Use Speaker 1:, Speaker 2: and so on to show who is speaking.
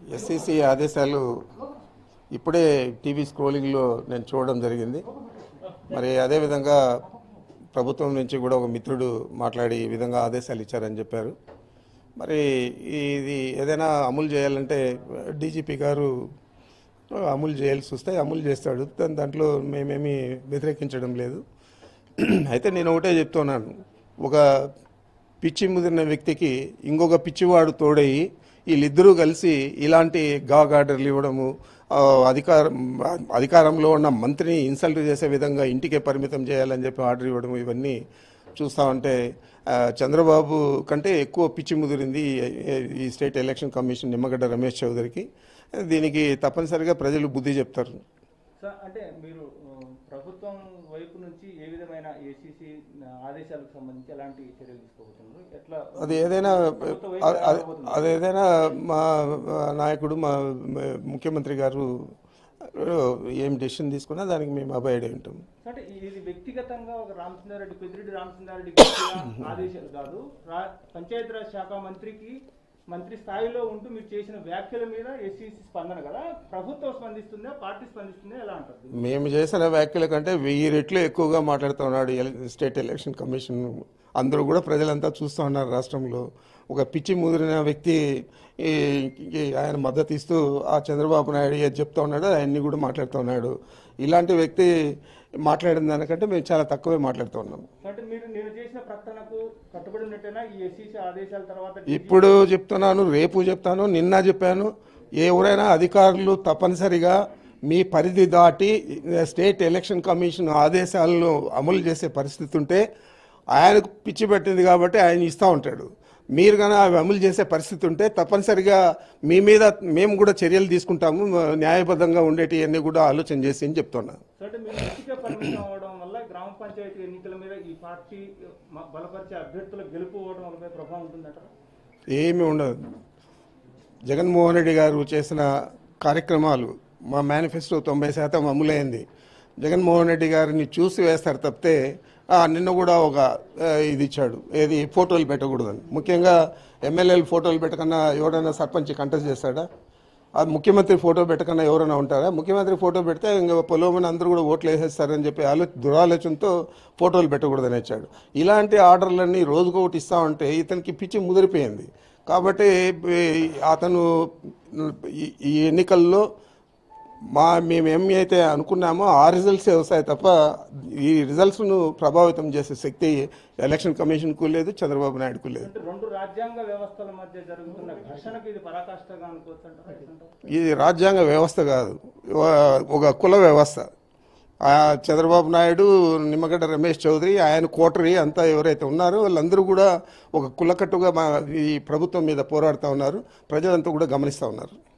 Speaker 1: ఎస్సీసీ ఆదేశాలు ఇప్పుడే టీవీ స్క్రోలింగ్లో నేను చూడడం జరిగింది మరి అదేవిధంగా ప్రభుత్వం నుంచి కూడా ఒక మిత్రుడు మాట్లాడి ఈ విధంగా ఆదేశాలు ఇచ్చారని చెప్పారు మరి ఇది ఏదైనా అమలు చేయాలంటే డీజీపీ గారు అమలు చేయాల్సి వస్తే అమలు చేస్తాడు దాని దాంట్లో మేమేమి వ్యతిరేకించడం లేదు అయితే నేను ఒకటే చెప్తున్నాను ఒక పిచ్చి ముదిరిన వ్యక్తికి ఇంకొక పిచ్చివాడు తోడయి వీళ్ళిద్దరూ కలిసి ఇలాంటి గాగ్ ఆర్డర్లు ఇవ్వడము ఆ, అధికారం అధికారంలో ఉన్న మంత్రిని ఇన్సల్ట్ చేసే విధంగా ఇంటికే పరిమితం చేయాలని చెప్పి ఆర్డర్ ఇవ్వడం ఇవన్నీ చూస్తా ఉంటే ఆ, చంద్రబాబు కంటే ఎక్కువ పిచ్చి ముదిరింది ఈ- ఈ state election commission Nimmagadda Ramesh చౌదరికి దీనికి తప్పనిసరిగా ప్రజలు బుద్ధి చెప్తారు
Speaker 2: సార్ అంటే మీరు ఆ, ప్రభుత్వం వైపు నుంచి ఏ విధమైన ఏసీసీ ఆదేశాలకు సంబంధించి ఎలాంటి చర్యలు తీసుకోబోతున్నారు ఎట్లా
Speaker 1: అది ఏదైనా
Speaker 2: ప్రభుత్వం వైపు
Speaker 1: అది-
Speaker 2: ఎలా
Speaker 1: అది-
Speaker 2: రాబోతుంది?
Speaker 1: అది ఏదైనా మా మా నాయకుడు మా మా ముఖ్యమంత్రి గారు ఏం డెసిషన్ తీసుకున్నా దానికి మేము అభయడే ఉంటాం
Speaker 2: అంటే ఇది వ్యక్తిగతంగా ఒక రామచంద్రారెడ్డి పెద్దిరెడ్డి రామచంద్రారెడ్డి గారి ఆదేశాలు కాదు రా- పంచాయతీరాజ్ శాఖ మంత్రికి మంత్రి స్థాయిలో ఉంటూ మీరు చేసిన వ్యాఖ్యల మీద ఎస్సీసీ స్పందన కదా ప్రభుత్వం స్పందిస్తుందా పార్టీ స్పందిస్తుందా ఎలా అంటారు
Speaker 1: మేము చేసిన వ్యాఖ్యల కంటే వెయ్యి రెట్లు ఎక్కువగా మాట్లాడుతున్నాడు ఎల- స్టేట్ ఎలక్షన్ కమిషన్ అందరూ కూడా ప్రజలంతా చూస్తూ ఉన్నారు రాష్ట్రంలో ఒక పిచ్చి ముదిరిన వ్యక్తి ఈ- ఈ ఆయన మద్దతు ఇస్తూ ఆ చంద్రబాబు నాయుడు ఏది చెప్తా ఉన్నాడో ఆయన్ని కూడా మాట్లాడుతూ ఉన్నాడు ఇలాంటి వ్యక్తి మాట్లాడిన దానికంటే మేము చాలా తక్కువే మాట్లాడుతూ ఉన్నాం
Speaker 2: అంటే మీరు నేను చేసిన ప్రకటనకు కట్టుబడి ఉన్నట్టేనా ఈ ఎస్సీసీ ఆదేశాల తర్వాత
Speaker 1: ఇప్పుడు చెప్తున్నాను రేపు చెప్తాను నిన్న చెప్పాను ఎవరైనా అధికారులు తప్పనిసరిగా మీ పరిధి దాటి స్టేట్ ఎలక్షన్ కమిషన్ ఆదేశాలను అమలు చేసే పరిస్థితి ఉంటే ఆయనకు పిచ్చి పెట్టింది కాబట్టి ఆయన ఇస్తూ ఉంటాడు మీరు కానీ అవి అమలు చేసే పరిస్థితి ఉంటే తప్పనిసరిగా మీ మీద మేము కూడా చర్యలు తీసుకుంటాము న్యాయబద్ధంగా ఉండేటివన్నీ కూడా ఆలోచన చేసి అని చెప్తున్నాను
Speaker 2: సో అంటే మీరు ఇంటికే పరిమితం అవడం వల్ల గ్రామ పంచాయతీ ఎన్నికల మీద ఈ పార్టీ మ- బలపరిచే అభ్యర్థుల గెలుపు ఓవడం వల్ల ప్రభావం ఉంటుందంటారా
Speaker 1: ఏమీ ఉండదు జగన్మోహన్ రెడ్డి గారు చేసిన కార్యక్రమాలు మా మేనిఫెస్టో తొంభై శాతం అమలైంది జగన్మోహన్ రెడ్డి గారిని చూసి వేస్తారు తప్పితే ఆ, నిన్న కూడా ఒక ఆ, ఇది ఇచ్చాడు ఏది ఫోటోలు పెట్టకూడదని ముఖ్యంగా ఎమ్మెల్యేలు ఫోటోలు పెట్టకన్నా ఎవరైనా సర్పంచ్ కంటెస్ట్ చేస్తాడా ఆ ముఖ్యమంత్రి ఫోటో పెట్టకన్నా ఎవరైనా ఉంటారా ముఖ్యమంత్రి ఫోటో పెడితే ఇంకా పొలవమని అందరూ కూడా ఓట్లు వేసేస్తారని చెప్పి ఆలో దురాలోచనతో ఫోటోలు పెట్టకూడదని ఇచ్చాడు ఇలాంటి ఆర్డర్లన్నీ రోజుకొకటి ఇస్తా ఉంటే ఇతనికి పిచ్చి ముదిరిపోయింది కాబట్టి ఈ- అతను ఈ- ఈ ఎన్నికల్లో మా మేము ఏమి అయితే అనుకున్నామో ఆ రిజల్ట్సే వస్తాయి తప్ప ఈ రిజల్ట్స్ను ప్రభావితం చేసే శక్తి ఎలక్షన్ కమిషన్కు లేదు చంద్రబాబు నాయుడుకు లేదు
Speaker 2: అంటే రెండు రాజ్యాంగ వ్యవస్థల మధ్య జరుగుతున్న ఘర్షణకు ఇది పరాకాష్ఠగా అనుకోవచ్చు అంటారా
Speaker 1: ఇది రాజ్యాంగ వ్యవస్థ కాదు ఒక- ఒక కుల వ్యవస్థ ఆ చంద్రబాబు నాయుడు నిమ్మగడ్డ రమేష్ చౌదరి ఆయన కోటరీ అంతా ఎవరైతే ఉన్నారో వాళ్ళందరూ కూడా ఒక కులకట్టుగా మా ఈ ప్రభుత్వం మీద పోరాడుతూ ఉన్నారు ప్రజలంతా కూడా గమనిస్తూ ఉన్నారు